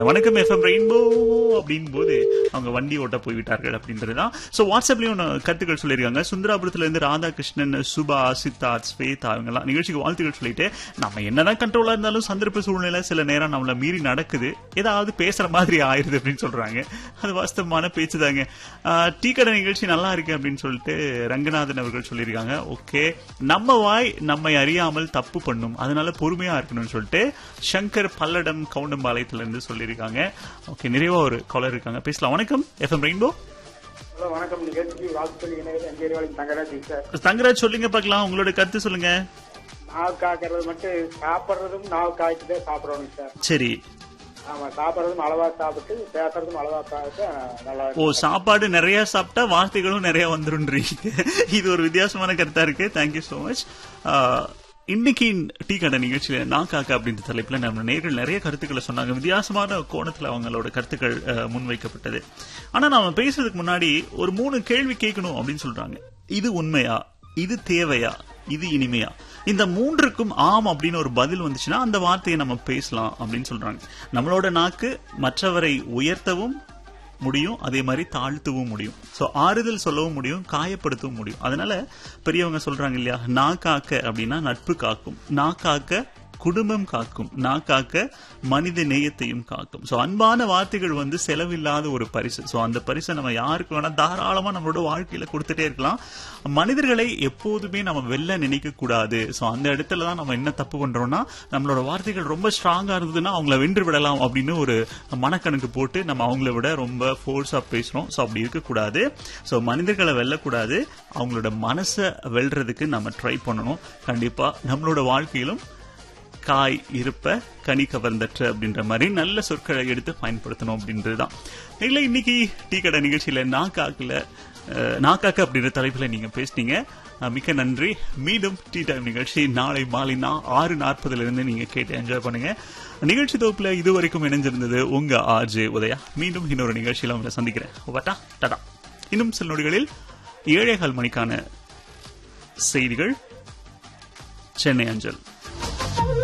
வணக்கம் FM rainbow அப்படின் போது அவங்க வண்டி ஓட்ட போய்விட்டார்கள் அப்படின்றதுதான் ஸோ வாட்ஸ்அப்லயும் ஒண்ணு கருத்துக்கள் சொல்லியிருக்காங்க சுந்தராபுரத்துல இருந்து ராதாகிருஷ்ணன் சுபா சித்தார்த் ஸ்வேதா அவங்கெல்லாம் நிகழ்ச்சிக்கு வாழ்த்துக்கள் சொல்லிட்டு நம்ம என்னதான் கண்ட்ரோலா இருந்தாலும் சந்தர்ப்ப சூழ்நிலை சில நேரம் நம்மள மீறி நடக்குது ஏதாவது பேசுற மாதிரி ஆயிருது அப்படின்னு சொல்றாங்க அது வாஸ்தவமான பேச்சு தாங்க டீ கடை நிகழ்ச்சி நல்லா இருக்கு அப்படின்னு சொல்லிட்டு ரங்கநாதன் அவர்கள் சொல்லியிருக்காங்க ஓகே நம்ம வாய் நம்மை அறியாமல் தப்பு பண்ணும் அதனால பொறுமையா இருக்கணும்னு சொல்லிட்டு சங்கர் பல்லடம் கவுண்டம்பாளையத்துல இருந்து சொல்லியிருக்காங்க ஓகே நிறைவா ஒரு காலர் இருக்காங்க பேசலாம் வணக்கம் எஃப்எம் ரெயின்போ ஹலோ வணக்கம் நிகழ்ச்சி வாழ்த்துக்கள் இணையது அங்கேரிவாளி தங்கராஜ் சார் தங்கராஜ் சொல்லுங்க பார்க்கலாம் உங்களோட கருத்து சொல்லுங்க நாவு காக்கிறது மட்டும் சாப்பிட்றதும் நாவு காய்ச்சி தான் சாப்பிடணும் சார் சரி ஆமா சாப்பிட்றதும் அளவா சாப்பிட்டு பேசுறதும் அளவா சாப்பிட்டு நல்லா ஓ இருக்கும் சாப்பாடு நிறைய சாப்பிட்டா வார்த்தைகளும் நிறைய வந்துருன்றீங்க இது ஒரு வித்தியாசமான கருத்தா இருக்கு தேங்க்யூ so மச் இன்னைக்கு டீ கடை நிகழ்ச்சியில நான் காக்கா அப்படின்ற தலைப்புல நம்ம நேர்கள் நிறைய கருத்துக்களை சொன்னாங்க வித்தியாசமான கோணத்துல அவங்களோட கருத்துக்கள் அஹ், முன்வைக்கப்பட்டது ஆனா நாம பேசுறதுக்கு முன்னாடி ஒரு மூணு கேள்வி கேட்கணும் அப்படின்னு சொல்றாங்க இது உண்மையா இது தேவையா இது இனிமையா இந்த மூன்றுக்கும் ஆம் அப்படின்னு ஒரு பதில் வந்துச்சுன்னா அந்த வார்த்தையை நம்ம பேசலாம் அப்படின்னு சொல்றாங்க நம்மளோட நாக்கு மற்றவரை உயர்த்தவும் முடியும் அதே மாதிரி தாழ்த்தவும் முடியும் சோ ஆறுதல் சொல்லவும் முடியும் காயப்படுத்தவும் முடியும் அதனால பெரியவங்க சொல்றாங்க இல்லையா நான் காக்க அப்படின்னா நட்பு காக்கும் நான் காக்க குடும்பம் காக்கும் நான் காக்க மனித நேயத்தையும் காக்கும் சோ அன்பான வார்த்தைகள் வந்து செலவில்லாத ஒரு பரிசு சோ அந்த பரிசை நம்ம யாருக்கு வேணா தாராளமா நம்மளோட வாழ்க்கையில கொடுத்துட்டே இருக்கலாம் மனிதர்களை எப்போதுமே நம்ம வெல்ல நினைக்க கூடாது சோ அந்த இடத்துல தான் நம்ம என்ன தப்பு பண்றோம்னா நம்மளோட வார்த்தைகள் ரொம்ப ஸ்ட்ராங்கா இருந்ததுன்னா அவங்கள வென்று விடலாம் அப்படின்னு ஒரு மனக்கணக்கு போட்டு நம்ம அவங்கள விட ரொம்ப ஃபோர்ஸா பேசுறோம் சோ அப்படி இருக்கக்கூடாது சோ மனிதர்களை வெல்லக்கூடாது அவங்களோட மனசை வெல்றதுக்கு நம்ம ட்ரை பண்ணணும் கண்டிப்பா நம்மளோட வாழ்க்கையிலும் காய் இருப்ப கனி கவர்ந்தற்ற அப்படின்ற மாதிரி நல்ல சொற்களை எடுத்து பயன்படுத்தணும் அப்படின்றதுதான் இல்லை இன்னைக்கு டீ கடை நிகழ்ச்சியில நான் காக்கல அஹ், நான் காக்க அப்படின்ற தலைப்புல நீங்க பேசுனீங்க அஹ், மிக்க நன்றி மீண்டும் டீ டைம் நிகழ்ச்சி நாளை மாலை நான் ஆறு நாற்பதுல இருந்து நீங்க கேட்டு என்ஜாய் பண்ணுங்க நிகழ்ச்சி தொகுப்புல இதுவரைக்கும் இணைஞ்சிருந்தது உங்க ஆர்ஜே உதயா மீண்டும் இன்னொரு நிகழ்ச்சியில உங்களை சந்திக்கிறேன் வட்டா டடா இன்னும் சில நொடிகளில் ஏழேகால் மணிக்கான செய்திகள் சென்னை அஞ்சல்